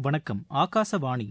வணக்கம் ஆகாசவாணி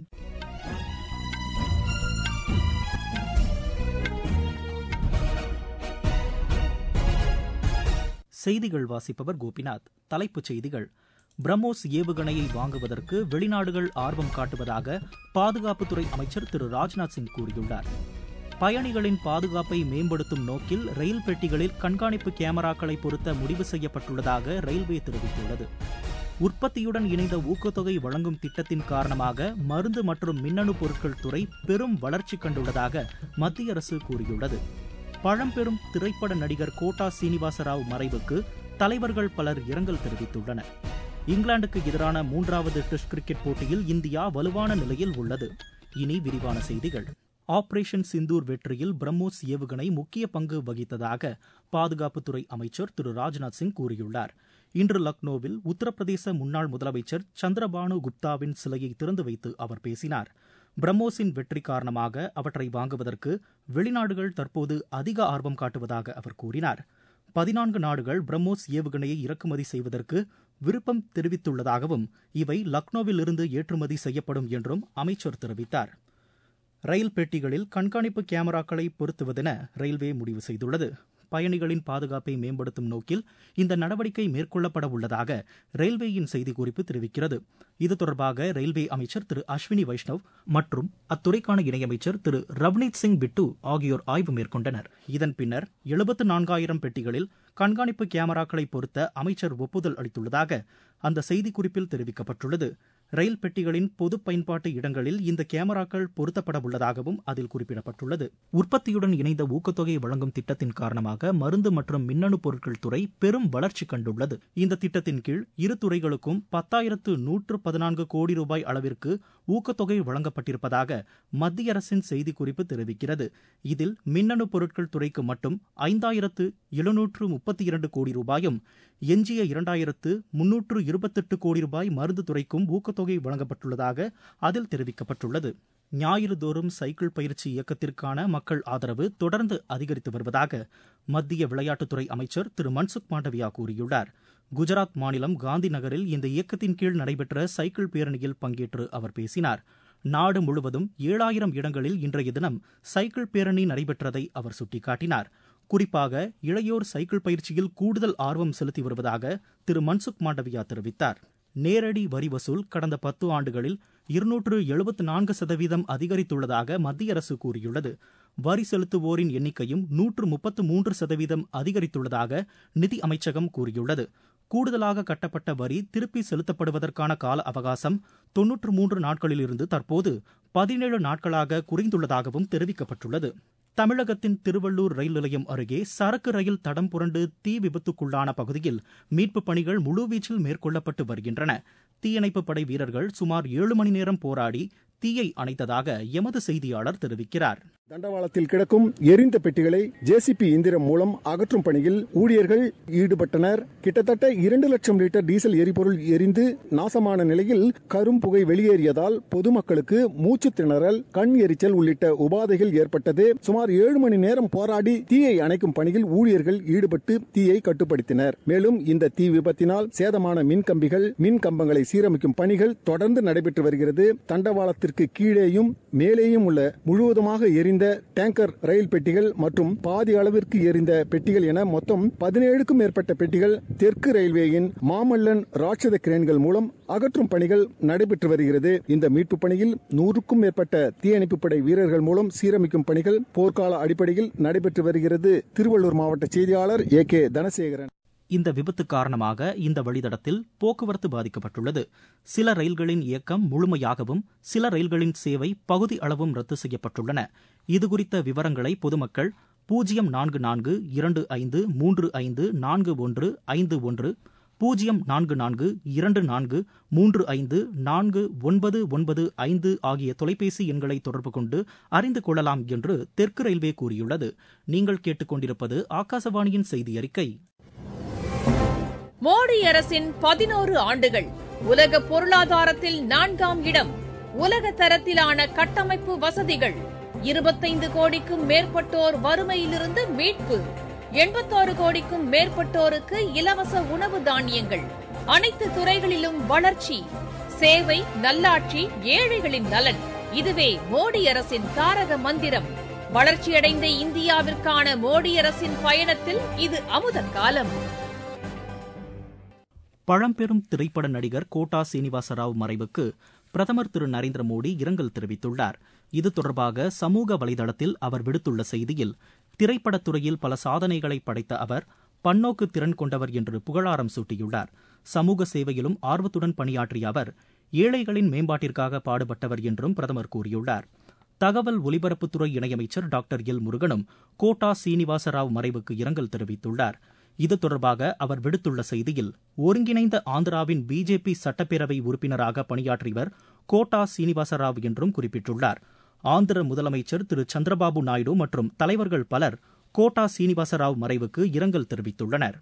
செய்திகள் வாசிப்பவர் கோபிநாத் தலைப்புச் செய்திகள் பிரம்மோஸ் ஏவுகணையை வாங்குவதற்கு வெளிநாடுகள் ஆர்வம் காட்டுவதாக பாதுகாப்புத்துறை அமைச்சர் திரு ராஜ்நாத் சிங் கூறியுள்ளார் பயணிகளின் பாதுகாப்பை மேம்படுத்தும் நோக்கில் ரயில் பெட்டிகளில் கண்காணிப்பு கேமராக்களை பொருத்த முடிவு செய்யப்பட்டுள்ளதாக ரயில்வே தெரிவித்துள்ளது உற்பத்தியுடன் இணைந்த ஊக்கத்தொகை வழங்கும் திட்டத்தின் காரணமாக மருந்து மற்றும் மின்னணு பொருட்கள் துறை பெரும் வளர்ச்சி கண்டுள்ளதாக மத்திய அரசு கூறியுள்ளது பழம்பெரும் திரைப்பட நடிகர் கோட்டா சீனிவாசராவ் மறைவுக்கு தலைவர்கள் பலர் இரங்கல் தெரிவித்துள்ளனர் இங்கிலாந்துக்கு எதிரான மூன்றாவது டெஸ்ட் கிரிக்கெட் போட்டியில் இந்தியா வலுவான நிலையில் உள்ளது இனி விரிவான செய்திகள் ஆபரேஷன் சிந்தூர் வெற்றியில் பிரம்மோஸ் ஏவுகணை முக்கிய பங்கு வகித்ததாக பாதுகாப்புத்துறை அமைச்சர் திரு ராஜ்நாத் சிங் கூறியுள்ளார் இன்று லக்னோவில் உத்தரப்பிரதேச முன்னாள் முதலமைச்சர் சந்திரபானு குப்தாவின் சிலையை திறந்து வைத்து அவர் பேசினார் பிரம்மோஸின் வெற்றி காரணமாக அவற்றை வாங்குவதற்கு வெளிநாடுகள் தற்போது அதிக ஆர்வம் காட்டுவதாக அவர் கூறினார் பதினான்கு நாடுகள் பிரம்மோஸ் ஏவுகணையை இறக்குமதி செய்வதற்கு விருப்பம் தெரிவித்துள்ளதாகவும் இவை லக்னோவில் இருந்து ஏற்றுமதி செய்யப்படும் என்றும் அமைச்சர் தெரிவித்தார் ரயில் பெட்டிகளில் கண்காணிப்பு கேமராக்களை பொருத்துவதென ரயில்வே முடிவு செய்துள்ளது பயணிகளின் பாதுகாப்பை மேம்படுத்தும் நோக்கில் இந்த நடவடிக்கை மேற்கொள்ளப்பட உள்ளதாக ரயில்வேயின் செய்திக்குறிப்பு தெரிவிக்கிறது இது தொடர்பாக ரயில்வே அமைச்சர் திரு அஸ்வினி வைஷ்ணவ் மற்றும் அத்துறைக்கான இணையமைச்சர் திரு ரவ்னீத் சிங் பிட்டு ஆகியோர் ஆய்வு மேற்கொண்டனர் இதன் பின்னர் எழுபத்து நான்காயிரம் பெட்டிகளில் கண்காணிப்பு கேமராக்களை பொருத்த அமைச்சர் ஒப்புதல் அளித்துள்ளதாக அந்த செய்திக்குறிப்பில் தெரிவிக்கப்பட்டுள்ளது ரயில் பெட்டிகளின் பொது பயன்பாட்டு இடங்களில் இந்த கேமராக்கள் பொருத்தப்பட உள்ளதாகவும் அதில் குறிப்பிடப்பட்டுள்ளது உற்பத்தியுடன் இணைந்த ஊக்கத்தொகை வழங்கும் திட்டத்தின் காரணமாக மருந்து மற்றும் மின்னணு பொருட்கள் துறை பெரும் வளர்ச்சி கண்டுள்ளது இந்த திட்டத்தின் கீழ் இரு துறைகளுக்கும் பத்தாயிரத்து நூற்று பதினான்கு கோடி ரூபாய் அளவிற்கு ஊக்கத்தொகை வழங்கப்பட்டிருப்பதாக மத்திய அரசின் செய்திக்குறிப்பு தெரிவிக்கிறது இதில் மின்னணு பொருட்கள் துறைக்கு மட்டும் ஐந்தாயிரத்து எழுநூற்று முப்பத்தி இரண்டு கோடி ரூபாயும் எஞ்சிய இரண்டாயிரத்து முன்னூற்று இருபத்தெட்டு கோடி ரூபாய் மருந்து துறைக்கும் ஊக்கத்தொகை வழங்கப்பட்டுள்ளதாக அதில் தெரிவிக்கப்பட்டுள்ளது ஞாயிறு தோறும் சைக்கிள் பயிற்சி இயக்கத்திற்கான மக்கள் ஆதரவு தொடர்ந்து அதிகரித்து வருவதாக மத்திய விளையாட்டுத்துறை அமைச்சர் திரு மன்சுக் மாண்டவியா கூறியுள்ளார் குஜராத் மாநிலம் காந்தி நகரில் இந்த இயக்கத்தின் கீழ் நடைபெற்ற சைக்கிள் பேரணியில் பங்கேற்று அவர் பேசினார் நாடு முழுவதும் ஏழாயிரம் இடங்களில் இன்றைய தினம் சைக்கிள் பேரணி நடைபெற்றதை அவர் சுட்டிக்காட்டினார் குறிப்பாக இளையோர் சைக்கிள் பயிற்சியில் கூடுதல் ஆர்வம் செலுத்தி வருவதாக திரு மன்சுக் மாண்டவியா தெரிவித்தார் நேரடி வரி வசூல் கடந்த பத்து ஆண்டுகளில் இருநூற்று எழுபத்து நான்கு சதவீதம் அதிகரித்துள்ளதாக மத்திய அரசு கூறியுள்ளது வரி செலுத்துவோரின் எண்ணிக்கையும் நூற்று முப்பத்து மூன்று சதவீதம் அதிகரித்துள்ளதாக நிதி அமைச்சகம் கூறியுள்ளது கூடுதலாக கட்டப்பட்ட வரி திருப்பி செலுத்தப்படுவதற்கான கால அவகாசம் தொன்னூற்று மூன்று நாட்களிலிருந்து தற்போது பதினேழு நாட்களாக குறைந்துள்ளதாகவும் தெரிவிக்கப்பட்டுள்ளது தமிழகத்தின் திருவள்ளூர் ரயில் நிலையம் அருகே சரக்கு ரயில் தடம் புரண்டு தீ விபத்துக்குள்ளான பகுதியில் மீட்புப் பணிகள் முழுவீச்சில் மேற்கொள்ளப்பட்டு வருகின்றன தீயணைப்புப் படை வீரர்கள் சுமார் ஏழு மணி நேரம் போராடி தீயை அணைத்ததாக எமது செய்தியாளர் தெரிவிக்கிறார் தண்டவாளத்தில் கிடக்கும் எரிந்த பெட்டிகளை ஜேசிபி இயந்திரம் மூலம் அகற்றும் பணியில் ஊழியர்கள் ஈடுபட்டனர் கிட்டத்தட்ட இரண்டு லட்சம் லிட்டர் டீசல் எரிபொருள் எரிந்து நாசமான நிலையில் கரும் புகை வெளியேறியதால் பொதுமக்களுக்கு மூச்சு திணறல் கண் எரிச்சல் உள்ளிட்ட உபாதைகள் ஏற்பட்டது சுமார் ஏழு மணி நேரம் போராடி தீயை அணைக்கும் பணியில் ஊழியர்கள் ஈடுபட்டு தீயை கட்டுப்படுத்தினர் மேலும் இந்த தீ விபத்தினால் சேதமான மின் கம்பிகள் மின் கம்பங்களை சீரமைக்கும் பணிகள் தொடர்ந்து நடைபெற்று வருகிறது தண்டவாளத்திற்கு கீழேயும் மேலேயும் உள்ள முழுவதுமாக எரிந்த டேங்கர் ரயில் பெட்டிகள் மற்றும் பாதி அளவிற்கு எரிந்த பெட்டிகள் என மொத்தம் பதினேழுக்கும் மேற்பட்ட பெட்டிகள் தெற்கு ரயில்வேயின் மாமல்லன் ராட்சத கிரேன்கள் மூலம் அகற்றும் பணிகள் நடைபெற்று வருகிறது இந்த மீட்பு பணியில் நூறுக்கும் மேற்பட்ட தீயணைப்பு படை வீரர்கள் மூலம் சீரமைக்கும் பணிகள் போர்க்கால அடிப்படையில் நடைபெற்று வருகிறது திருவள்ளூர் மாவட்ட செய்தியாளர் ஏ கே தனசேகரன் இந்த விபத்து காரணமாக இந்த வழித்தடத்தில் போக்குவரத்து பாதிக்கப்பட்டுள்ளது சில ரயில்களின் இயக்கம் முழுமையாகவும் சில ரயில்களின் சேவை பகுதி அளவும் ரத்து செய்யப்பட்டுள்ளன இதுகுறித்த விவரங்களை பொதுமக்கள் பூஜ்ஜியம் நான்கு நான்கு இரண்டு ஐந்து மூன்று ஐந்து நான்கு ஒன்று ஐந்து ஒன்று பூஜ்ஜியம் நான்கு நான்கு இரண்டு நான்கு மூன்று ஐந்து நான்கு ஒன்பது ஒன்பது ஐந்து ஆகிய தொலைபேசி எண்களை தொடர்பு கொண்டு அறிந்து கொள்ளலாம் என்று தெற்கு ரயில்வே கூறியுள்ளது நீங்கள் கேட்டுக்கொண்டிருப்பது ஆகாசவாணியின் செய்தி அறிக்கை மோடி அரசின் பதினோரு ஆண்டுகள் உலக பொருளாதாரத்தில் நான்காம் இடம் உலக தரத்திலான கட்டமைப்பு வசதிகள் இருபத்தைந்து கோடிக்கும் மேற்பட்டோர் வறுமையிலிருந்து மீட்பு எண்பத்தாறு கோடிக்கும் மேற்பட்டோருக்கு இலவச உணவு தானியங்கள் அனைத்து துறைகளிலும் வளர்ச்சி சேவை நல்லாட்சி ஏழைகளின் நலன் இதுவே மோடி அரசின் தாரக மந்திரம் வளர்ச்சியடைந்த இந்தியாவிற்கான மோடி அரசின் பயணத்தில் இது அமுத காலம் பழம்பெரும் திரைப்பட நடிகர் கோட்டா சீனிவாச ராவ் மறைவுக்கு பிரதமர் திரு நரேந்திர மோடி இரங்கல் தெரிவித்துள்ளார் இது தொடர்பாக சமூக வலைதளத்தில் அவர் விடுத்துள்ள செய்தியில் திரைப்படத்துறையில் பல சாதனைகளை படைத்த அவர் பன்னோக்கு திறன் கொண்டவர் என்று புகழாரம் சூட்டியுள்ளார் சமூக சேவையிலும் ஆர்வத்துடன் பணியாற்றிய அவர் ஏழைகளின் மேம்பாட்டிற்காக பாடுபட்டவர் என்றும் பிரதமர் கூறியுள்ளார் தகவல் ஒலிபரப்புத்துறை இணையமைச்சர் டாக்டர் எல் முருகனும் கோட்டா சீனிவாச ராவ் மறைவுக்கு இரங்கல் தெரிவித்துள்ளார் இது தொடர்பாக அவர் விடுத்துள்ள செய்தியில் ஒருங்கிணைந்த ஆந்திராவின் பிஜேபி சட்டப்பேரவை உறுப்பினராக பணியாற்றியவர் கோட்டா சீனிவாசராவ் என்றும் குறிப்பிட்டுள்ளார் ஆந்திர முதலமைச்சர் திரு சந்திரபாபு நாயுடு மற்றும் தலைவர்கள் பலர் கோட்டா சீனிவாசராவ் மறைவுக்கு இரங்கல் தெரிவித்துள்ளனர்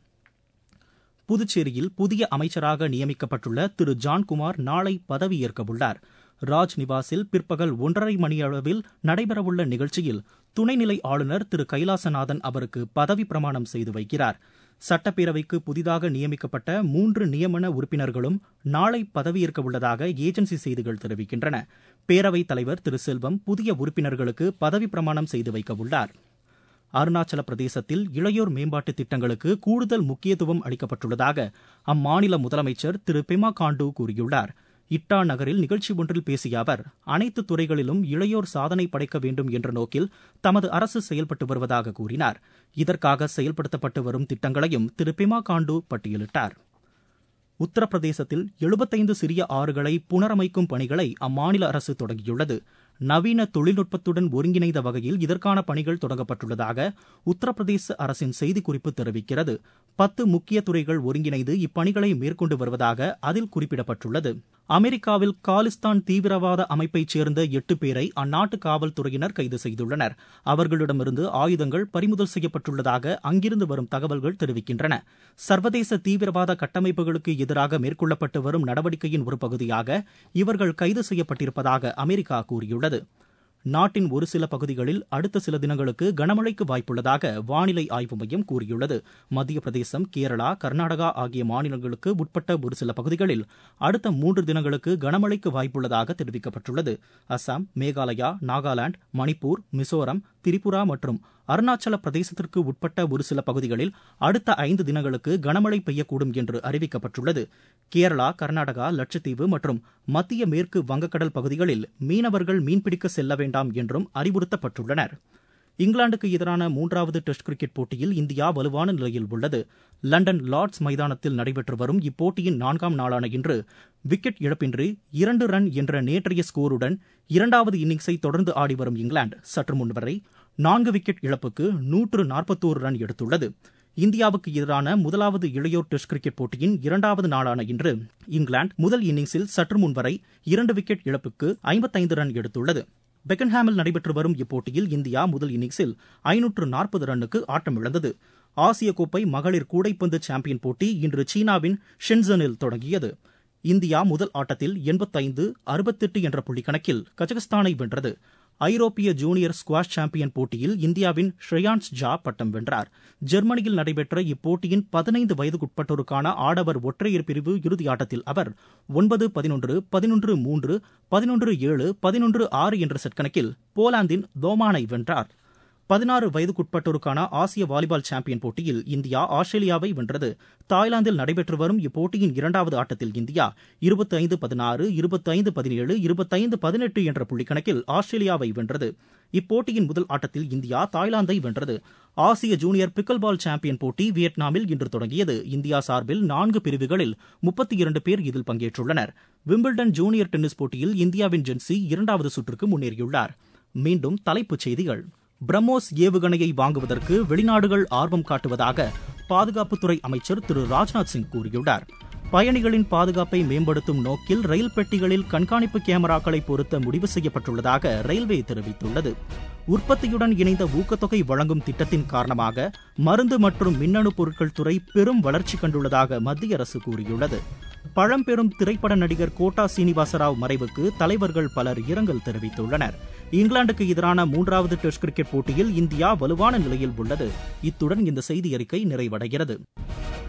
புதுச்சேரியில் புதிய அமைச்சராக நியமிக்கப்பட்டுள்ள திரு ஜான்குமார் நாளை பதவியேற்கவுள்ளார் ராஜ் நிவாசில் பிற்பகல் ஒன்றரை மணியளவில் நடைபெறவுள்ள நிகழ்ச்சியில் துணைநிலை ஆளுநர் திரு கைலாசநாதன் அவருக்கு பதவி பிரமாணம் செய்து வைக்கிறார் சட்டப்பேரவைக்கு புதிதாக நியமிக்கப்பட்ட மூன்று நியமன உறுப்பினர்களும் நாளை பதவியேற்க உள்ளதாக ஏஜென்சி செய்திகள் தெரிவிக்கின்றன பேரவைத் தலைவர் திரு செல்வம் புதிய உறுப்பினர்களுக்கு பதவி பிரமாணம் செய்து வைக்க உள்ளார் அருணாச்சல பிரதேசத்தில் இளையோர் மேம்பாட்டு திட்டங்களுக்கு கூடுதல் முக்கியத்துவம் அளிக்கப்பட்டுள்ளதாக அம்மாநில முதலமைச்சர் திரு பெமா காண்டு கூறியுள்ளார் இட்டா நகரில் நிகழ்ச்சி ஒன்றில் பேசிய அவர் அனைத்து துறைகளிலும் இளையோர் சாதனை படைக்க வேண்டும் என்ற நோக்கில் தமது அரசு செயல்பட்டு வருவதாக கூறினார் இதற்காக செயல்படுத்தப்பட்டு வரும் திட்டங்களையும் திரு பெமா காண்டு பட்டியலிட்டார் உத்தரப்பிரதேசத்தில் எழுபத்தைந்து சிறிய ஆறுகளை புனரமைக்கும் பணிகளை அம்மாநில அரசு தொடங்கியுள்ளது நவீன தொழில்நுட்பத்துடன் ஒருங்கிணைந்த வகையில் இதற்கான பணிகள் தொடங்கப்பட்டுள்ளதாக உத்தரப்பிரதேச அரசின் செய்திக்குறிப்பு தெரிவிக்கிறது பத்து முக்கிய துறைகள் ஒருங்கிணைந்து இப்பணிகளை மேற்கொண்டு வருவதாக அதில் குறிப்பிடப்பட்டுள்ளது அமெரிக்காவில் காலிஸ்தான் தீவிரவாத அமைப்பைச் சேர்ந்த எட்டு பேரை அந்நாட்டு காவல்துறையினர் கைது செய்துள்ளனர் அவர்களிடமிருந்து ஆயுதங்கள் பறிமுதல் செய்யப்பட்டுள்ளதாக அங்கிருந்து வரும் தகவல்கள் தெரிவிக்கின்றன சர்வதேச தீவிரவாத கட்டமைப்புகளுக்கு எதிராக மேற்கொள்ளப்பட்டு வரும் நடவடிக்கையின் ஒரு பகுதியாக இவர்கள் கைது செய்யப்பட்டிருப்பதாக அமெரிக்கா கூறியுள்ளது நாட்டின் ஒரு சில பகுதிகளில் அடுத்த சில தினங்களுக்கு கனமழைக்கு வாய்ப்புள்ளதாக வானிலை ஆய்வு மையம் கூறியுள்ளது மத்திய பிரதேசம் கேரளா கர்நாடகா ஆகிய மாநிலங்களுக்கு உட்பட்ட ஒரு சில பகுதிகளில் அடுத்த மூன்று தினங்களுக்கு கனமழைக்கு வாய்ப்புள்ளதாக தெரிவிக்கப்பட்டுள்ளது அசாம் மேகாலயா நாகாலாந்து மணிப்பூர் மிசோரம் திரிபுரா மற்றும் அருணாச்சல பிரதேசத்திற்கு உட்பட்ட ஒரு சில பகுதிகளில் அடுத்த ஐந்து தினங்களுக்கு கனமழை பெய்யக்கூடும் என்று அறிவிக்கப்பட்டுள்ளது கேரளா கர்நாடகா லட்சத்தீவு மற்றும் மத்திய மேற்கு வங்கக்கடல் பகுதிகளில் மீனவர்கள் மீன்பிடிக்க செல்ல வேண்டாம் என்றும் அறிவுறுத்தப்பட்டுள்ளனர் இங்கிலாந்துக்கு எதிரான மூன்றாவது டெஸ்ட் கிரிக்கெட் போட்டியில் இந்தியா வலுவான நிலையில் உள்ளது லண்டன் லார்ட்ஸ் மைதானத்தில் நடைபெற்று வரும் இப்போட்டியின் நான்காம் நாளான இன்று விக்கெட் இழப்பின்றி இரண்டு ரன் என்ற நேற்றைய ஸ்கோருடன் இரண்டாவது இன்னிங்ஸை தொடர்ந்து ஆடி வரும் இங்கிலாந்து சற்று முன்வரை நான்கு விக்கெட் இழப்புக்கு நூற்று நாற்பத்தோரு ரன் எடுத்துள்ளது இந்தியாவுக்கு எதிரான முதலாவது இளையோர் டெஸ்ட் கிரிக்கெட் போட்டியின் இரண்டாவது நாளான இன்று இங்கிலாந்து முதல் இன்னிங்ஸில் சற்று முன்வரை இரண்டு விக்கெட் இழப்புக்கு ஐம்பத்தைந்து ரன் எடுத்துள்ளது பெக்கன்ஹாமில் நடைபெற்று வரும் இப்போட்டியில் இந்தியா முதல் இன்னிங்ஸில் ஐநூற்று நாற்பது ரன்னுக்கு ஆட்டமிழந்தது ஆசிய கோப்பை மகளிர் கூடைப்பந்து சாம்பியன் போட்டி இன்று சீனாவின் ஷென்சனில் தொடங்கியது இந்தியா முதல் ஆட்டத்தில் எண்பத்தைந்து அறுபத்தெட்டு என்ற புள்ளி கணக்கில் கஜகஸ்தானை வென்றது ஐரோப்பிய ஜூனியர் ஸ்குவாஷ் சாம்பியன் போட்டியில் இந்தியாவின் ஷ்ரேயான்ஸ் ஜா பட்டம் வென்றார் ஜெர்மனியில் நடைபெற்ற இப்போட்டியின் பதினைந்து வயதுக்குட்பட்டோருக்கான ஆடவர் ஒற்றையர் பிரிவு இறுதியாட்டத்தில் அவர் ஒன்பது பதினொன்று பதினொன்று மூன்று பதினொன்று ஏழு பதினொன்று ஆறு என்ற செட் கணக்கில் போலாந்தின் தோமானை வென்றார் பதினாறு வயதுக்குட்பட்டோருக்கான ஆசிய வாலிபால் சாம்பியன் போட்டியில் இந்தியா ஆஸ்திரேலியாவை வென்றது தாய்லாந்தில் நடைபெற்று வரும் இப்போட்டியின் இரண்டாவது ஆட்டத்தில் இந்தியா இருபத்தைந்து பதினாறு இருபத்தைந்து பதினேழு இருபத்தைந்து பதினெட்டு என்ற புள்ளிக்கணக்கில் ஆஸ்திரேலியாவை வென்றது இப்போட்டியின் முதல் ஆட்டத்தில் இந்தியா தாய்லாந்தை வென்றது ஆசிய ஜூனியர் பிக்கல் பால் சாம்பியன் போட்டி வியட்நாமில் இன்று தொடங்கியது இந்தியா சார்பில் நான்கு பிரிவுகளில் முப்பத்தி இரண்டு பேர் இதில் பங்கேற்றுள்ளனர் விம்பிள்டன் ஜூனியர் டென்னிஸ் போட்டியில் இந்தியாவின் ஜென்சி இரண்டாவது சுற்றுக்கு முன்னேறியுள்ளார் மீண்டும் தலைப்புச் செய்திகள் பிரம்மோஸ் ஏவுகணையை வாங்குவதற்கு வெளிநாடுகள் ஆர்வம் காட்டுவதாக பாதுகாப்புத்துறை அமைச்சர் திரு ராஜ்நாத் சிங் கூறியுள்ளார் பயணிகளின் பாதுகாப்பை மேம்படுத்தும் நோக்கில் ரயில் பெட்டிகளில் கண்காணிப்பு கேமராக்களை பொருத்த முடிவு செய்யப்பட்டுள்ளதாக ரயில்வே தெரிவித்துள்ளது உற்பத்தியுடன் இணைந்த ஊக்கத்தொகை வழங்கும் திட்டத்தின் காரணமாக மருந்து மற்றும் மின்னணு பொருட்கள் துறை பெரும் வளர்ச்சி கண்டுள்ளதாக மத்திய அரசு கூறியுள்ளது பழம்பெரும் திரைப்பட நடிகர் கோட்டா சீனிவாசராவ் மறைவுக்கு தலைவர்கள் பலர் இரங்கல் தெரிவித்துள்ளனர் இங்கிலாந்துக்கு எதிரான மூன்றாவது டெஸ்ட் கிரிக்கெட் போட்டியில் இந்தியா வலுவான நிலையில் உள்ளது இத்துடன் இந்த செய்தி அறிக்கை நிறைவடைகிறது